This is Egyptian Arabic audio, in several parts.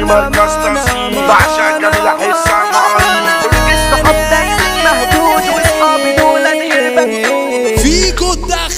مركز تصميم بعشق جميل احس الصحاب دايما مهدود واصحابي دول الغربة فيكو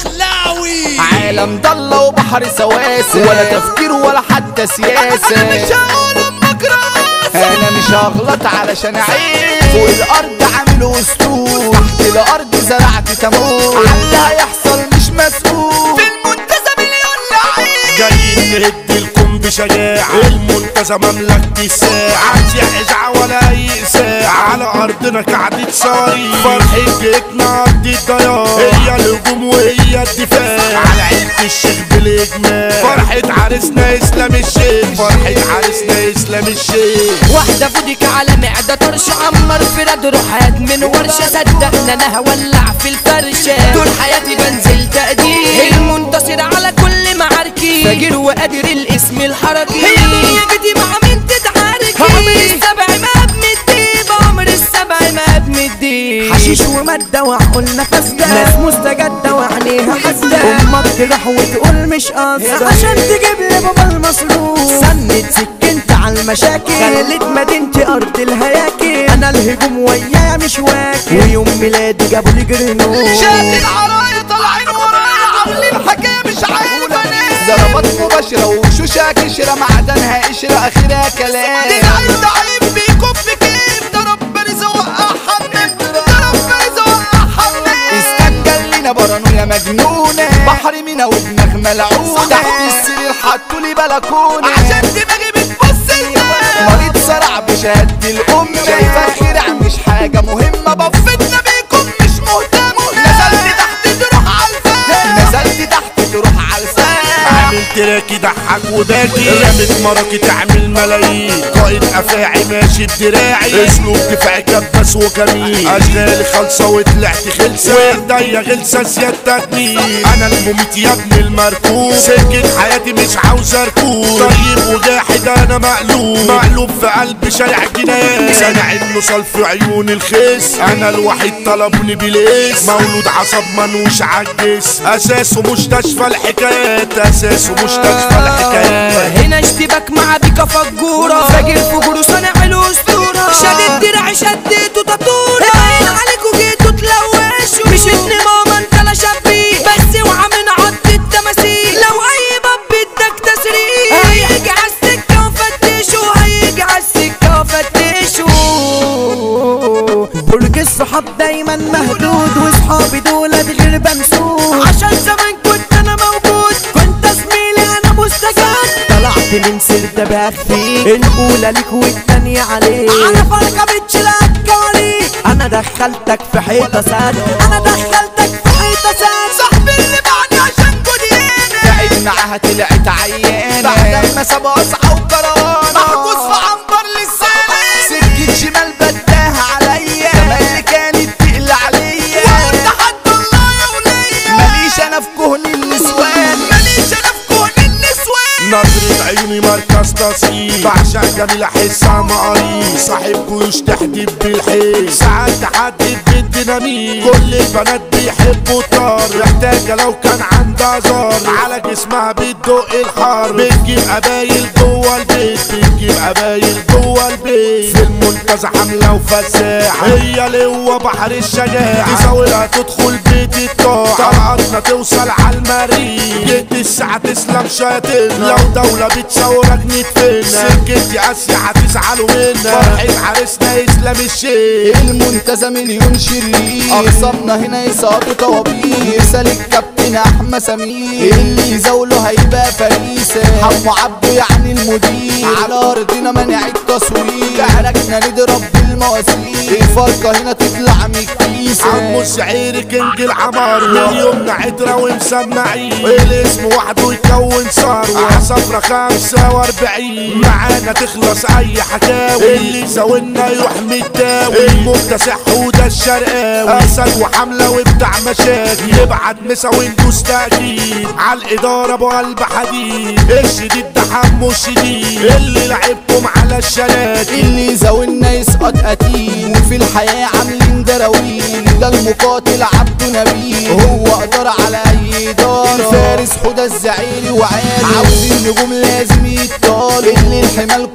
الدخلاوي عالم ضلة وبحر سواسة ولا تفكير ولا حتى سياسة مش هقول امك راسة انا مش هغلط علشان اعيش فوق الارض عامل اسطول تحت الارض زرعت تموت عاللي هيحصل مش مسؤول في المنتزه مليون لعيب جايين نهد لكم بشجاعة المنتزه مملكة الساعة عايز إذاعة ولا أي إساعة على أرضنا قعدة صاري فرحة جيتنا قد الضياع هي الهجوم وهي الدفاع على عيلة الشيخ بالإجماع فرحة عريسنا إسلام الشيخ فرحة عريسنا إسلام الشيخ واحدة فوديك على معدة طرش عمر في رد روحات من ورشة صدقنا انا هولع في الفرشة طول حياتي بنزل تقدير المنتصر على كل معاركي فاجر وقادر الاسم الحركي هي دنيا جدي مع مين تتعاركي عمر السبع ما بمدي عمر السبع ما بمدي حشيش ومادة وعقولنا فاسدة ناس مستجدة وعينيها حاسدة امك تروح وتقول مش قصدة عشان تجيب لي بابا المصروف سند سكنت على المشاكل خلت مدينتي ارض الهياكل انا الهجوم ويايا مش واكل ويوم ميلادي جابوا لي جرنوش شاد العرايا طالعين ورايا عاملين حكاية مش عارف انام ضربات مباشرة وشوشة كشرة معدنها قشرة اخرها كلام دلعين ضعيف بيكب كيف ده ربنا زوقع حمام ده ربنا زوقع حمام استنجل لينا برانويا مجنونة بحر مينا ودماغ ملعونة تحت السرير حطوا لي بلكونة عشان دماغي بتبص لنا مريض صرع بشهادة الأم شايفة خدع مش حاجة مهمة بفتنا فتنا بيكم مش مهتم نزلت تحت تروح على الفم نزلت تحت تروح على السقف عامل تراكي ضحك وباكي رمت مراكي تعمل ملايين قائد افاعي ماشي بدراعي اسلوب دفاعي كبس وجميل اشغالي خالصه وطلعت خلصه وايديا غلسه زيادة مين انا المميت يا ابن المركوب سكة حياتي مش عاوز اركوب طيب وجاحد انا مقلوب مقلوب في قلب شارع جنايات سامع النصال في عيون الخيس انا الوحيد طلبوني بالاسم مولود عصب منوش عالجس اساسه مستشفى الحكايات اساسه مستشفى الحكايات هنا اشتباك مع بيكا فجورة فاجر فجور صانع الاسطورة شدت دراعي شدته تطورة باين عليكوا جيتوا تلوشوا مش ابن ماما انت لا شبيه بس اوعى من عض التماثيل لو اي باب بدك تسريح هيجي على السكة وفتشوا هيجي على السكة وفتشوا برج الصحاب دايما مهدود واصحابي دول غير بنسود عشان زمان كنت انا موجود كنت زميلي انا مستجد طلعت من سرد بخفي الاولى ليك والتانية عليك انا فرقة بتشيلك كواليك انا دخلتك في حيطة سد انا دخلتك في حيطة سد صاحبي اللي بعدي عشان جودينا تعب معاها طلعت عيانة بعد ما سابوا أصحى وكرانة محبوس في عنبر للسنة سكة شمال بداها عليا كمان اللي كانت تقل عليا وانت حد الله يا وليا ماليش أنا في كهن النسوان ماليش انا في كون النسوان نظرة عيوني مركز تصيب بعشق جميل احسها مقاريب صاحب جيوش تحديد بالحيس ساعات تحدد بالديناميت كل البنات بيحبوا الطار محتاجة لو كان عندها زار على جسمها بتدق الحر بتجيب قبايل جوه البيت بتجيب قبايل جوه البيت في المنتزه حملة وفساحة هي لوا بحر الشجاعة تزاولها تدخل بيت الطاعة طلعتنا توصل على المريخ جيت الساعة تسلم شياطين لو دولة بتصورك ندفنا سكتي اسيا هتزعلوا منا فرحة عريسنا يسلم الشيخ المنتزه مليون شرير أقسامنا هنا يسقطوا طوابير سالك كابتن أحمد سمير اللي يزاوله هيبقى فريسة حمو عبده يعني المدير على أرضنا منع التصوير كهرجنا نضرب بالمواسير الفرقة هنا تطلع من الكيسة عمو الشعير كنج العمار واليومنا عترة ومسمعين الاسم وحده يكون ثروة صفرة خمسة واربعين معانا تخلص اي حكاوي اللي زاولنا يروح متاوي المكتسح وده الشرقاوي اسد وحملة وبتاع مشاكل يبعت مسا وندوس تأكيد على الإدارة ابو قلب حديد الشديد ده حمو الشديد اللي لعبكم على الشراكل اللي زاولنا يسقط قتيل وفي الحياة عاملين دراويل ده المقاتل عبده نبيل هو قدر على اي دار الفارس حدى الزعيري وعالي عاوز النجوم لازم يتطال اللي الحمال كلها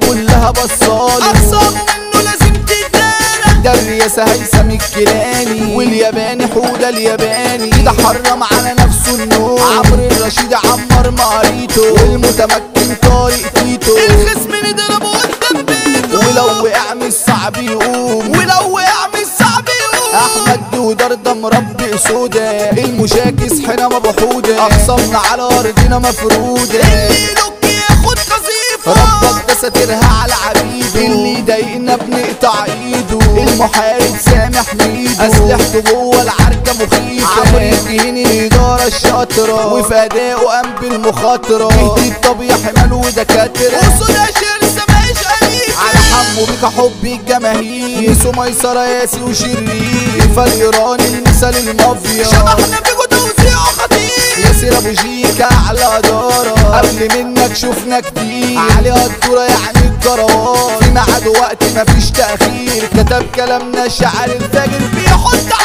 فيها بصاله اقسامه منه لازم تتدارى ده الرياسة هيثم الكيلاني والياباني حودة الياباني ده حرم على نفسه النوم عمرو الرشيد عمر مقاريته والمتمكن طارق تيتو الخصم نضربه قدام بيته ولو وقع مش صعب يقوم ولو وقع مش صعب يقوم احمد دودر ده مربي سودا المشاكس حينما بحوده اقسامنا على ارضنا مفروده اللي يلوك ياخد قذيفه ربك ده ساترها على عبيده اللي يضايقنا بنقطع ايده المحارب سامح ميدو اسلحته جوه العركه مخيفه عمرو الدين الاداره الشاطره وفداؤه قام بالمخاطره اهدي الطبيعي حمال ودكاتره وصول شرسه ماهيش أليفة على حمو بيك حب الجماهير يسو ميسرة ياسي وشرير فالايراني المثال المافيا شبحنا فيكو توزيع خطير ياسر ابو جيكا على دارة قبل منك شفنا كتير علي الدورة يعني الكروان في ميعاد وقت مفيش تأخير كتب كلامنا الشعر الفاجر بيحط